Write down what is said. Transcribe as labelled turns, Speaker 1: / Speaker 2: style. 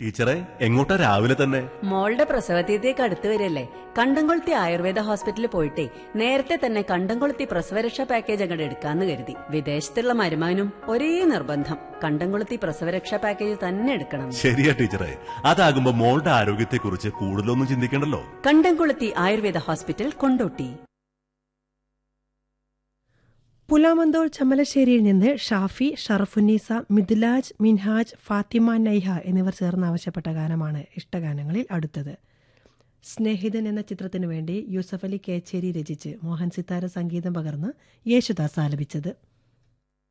Speaker 1: ടീച്ചറെ എങ്ങോട്ടാ രാവിലെ തന്നെ
Speaker 2: മോളുടെ പ്രസവതീയതേക്ക് അടുത്ത് വരില്ലേ കണ്ടംകൊളുത്തി ആയുർവേദ ഹോസ്പിറ്റലിൽ പോയിട്ടേ നേരത്തെ തന്നെ കണ്ടംകൊളുത്തി പ്രസവരക്ഷാ പാക്കേജ് അങ്ങോട്ട് എടുക്കാന്ന് കരുതി വിദേശത്തുള്ള മരുമാനും ഒരേ നിർബന്ധം കണ്ടംകൊളുത്തി പ്രസവരക്ഷാ പാക്കേജ് തന്നെ എടുക്കണം
Speaker 1: ശരിയാ ടീച്ചറെ അതാകുമ്പോ മോളുടെ ആരോഗ്യത്തെക്കുറിച്ച് കൂടുതലൊന്നും ചിന്തിക്കണ്ടല്ലോ
Speaker 2: കണ്ടംകൊളുത്തി ആയുർവേദ ഹോസ്പിറ്റൽ കൊണ്ടോട്ടി
Speaker 3: പുലാമന്തോൾ ചമ്മലശ്ശേരിയിൽ നിന്ന് ഷാഫി ഷറഫുന്നീസ മിഥുലാജ് മിൻഹാജ് ഫാത്തിമ നൈഹ എന്നിവർ ചേർന്ന് ആവശ്യപ്പെട്ട ഗാനമാണ് ഇഷ്ടഗാനങ്ങളിൽ അടുത്തത് സ്നേഹിതൻ എന്ന ചിത്രത്തിനു വേണ്ടി യൂസഫ് അലി കേച്ചേരി രചിച്ച് മോഹൻ സിത്താര സംഗീതം പകർന്ന് യേശുദാസ് ആലപിച്ചത്